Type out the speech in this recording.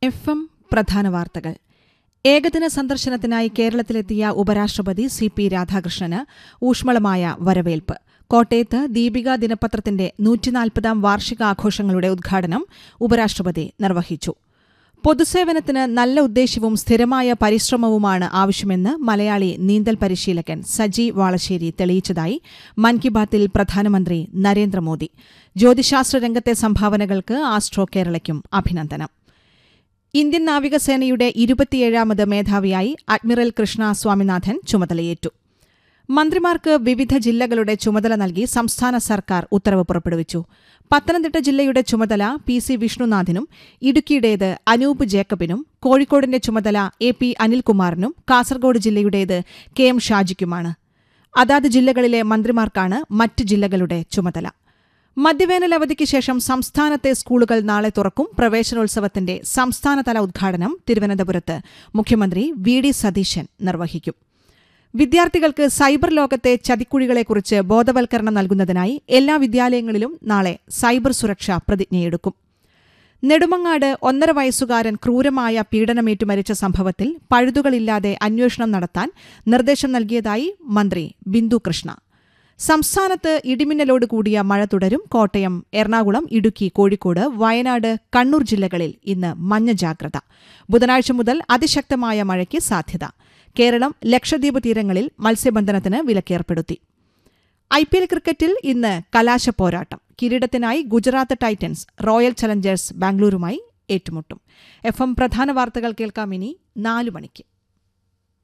F M പ്രധാന വാർത്തകൾ ഏകദിന സന്ദർശനത്തിനായി കേരളത്തിലെത്തിയ ഉപരാഷ്ട്രപതി സി പി രാധാകൃഷ്ണന് ഊഷ്മളമായ വരവേൽപ്പ് കോട്ടയത്ത് ദീപിക ദിനപത്രത്തിന്റെ നൂറ്റിനാൽപ്പതാം വാർഷികാഘോഷങ്ങളുടെ ഉദ്ഘാടനം ഉപരാഷ്ട്രപതി നിർവഹിച്ചു പൊതുസേവനത്തിന് നല്ല ഉദ്ദേശ്യവും സ്ഥിരമായ പരിശ്രമവുമാണ് ആവശ്യമെന്ന് മലയാളി നീന്തൽ പരിശീലകൻ സജി വാളശ്ശേരി തെളിയിച്ചതായി മൻ കി ബാത്തിൽ പ്രധാനമന്ത്രി നരേന്ദ്രമോദി ജ്യോതിശാസ്ത്ര രംഗത്തെ സംഭാവനകൾക്ക് ആസ്ട്രോ കേരളയ്ക്കും അഭിനന്ദനം ഇന്ത്യൻ നാവികസേനയുടെ ഇരുപത്തിയേഴാമത് മേധാവിയായി അഡ്മിറൽ കൃഷ്ണ സ്വാമിനാഥൻ ചുമതലയേറ്റു മന്ത്രിമാർക്ക് വിവിധ ജില്ലകളുടെ ചുമതല നൽകി സംസ്ഥാന സർക്കാർ ഉത്തരവ് പുറപ്പെടുവിച്ചു പത്തനംതിട്ട ജില്ലയുടെ ചുമതല പി സി വിഷ്ണുനാഥിനും ഇടുക്കിയുടേത് അനൂപ് ജേക്കബിനും കോഴിക്കോടിന്റെ ചുമതല എ പി അനിൽകുമാറിനും കാസർഗോഡ് ജില്ലയുടേത് കെ എം ഷാജിക്കുമാണ് അതാത് ജില്ലകളിലെ മന്ത്രിമാർക്കാണ് മറ്റ് ജില്ലകളുടെ ചുമതല മധ്യവേനൽ അവധിക്ക് ശേഷം സംസ്ഥാനത്തെ സ്കൂളുകൾ നാളെ തുറക്കും പ്രവേശനോത്സവത്തിന്റെ സംസ്ഥാനതല ഉദ്ഘാടനം തിരുവനന്തപുരത്ത് മുഖ്യമന്ത്രി വി ഡി സതീശൻ നിർവഹിക്കും വിദ്യാർത്ഥികൾക്ക് സൈബർ ലോകത്തെ ചതിക്കുഴികളെക്കുറിച്ച് ബോധവൽക്കരണം നൽകുന്നതിനായി എല്ലാ വിദ്യാലയങ്ങളിലും നാളെ സൈബർ സുരക്ഷ പ്രതിജ്ഞയെടുക്കും നെടുമങ്ങാട് ഒന്നര വയസ്സുകാരൻ ക്രൂരമായ പീഡനമേറ്റു മരിച്ച സംഭവത്തിൽ പഴുതുകളില്ലാതെ അന്വേഷണം നടത്താൻ നിർദ്ദേശം നൽകിയതായി മന്ത്രി ബിന്ദു കൃഷ്ണ സംസ്ഥാനത്ത് ഇടിമിന്നലോട് കൂടിയ മഴ തുടരും കോട്ടയം എറണാകുളം ഇടുക്കി കോഴിക്കോട് വയനാട് കണ്ണൂർ ജില്ലകളിൽ ഇന്ന് മഞ്ഞ ജാഗ്രത ബുധനാഴ്ച മുതൽ അതിശക്തമായ മഴയ്ക്ക് സാധ്യത കേരളം ലക്ഷദ്വീപ് തീരങ്ങളിൽ മത്സ്യബന്ധനത്തിന് വിലക്കേർപ്പെടുത്തി ഐ പി എൽ ക്രിക്കറ്റിൽ ഇന്ന് കലാശ പോരാട്ടം കിരീടത്തിനായി ഗുജറാത്ത് ടൈറ്റൻസ് റോയൽ ചലഞ്ചേഴ്സ് ബാംഗ്ലൂരുമായി ഏറ്റുമുട്ടും എഫ് എം പ്രധാന വാർത്തകൾ കേൾക്കാം ഇനി നാലു മണിക്ക്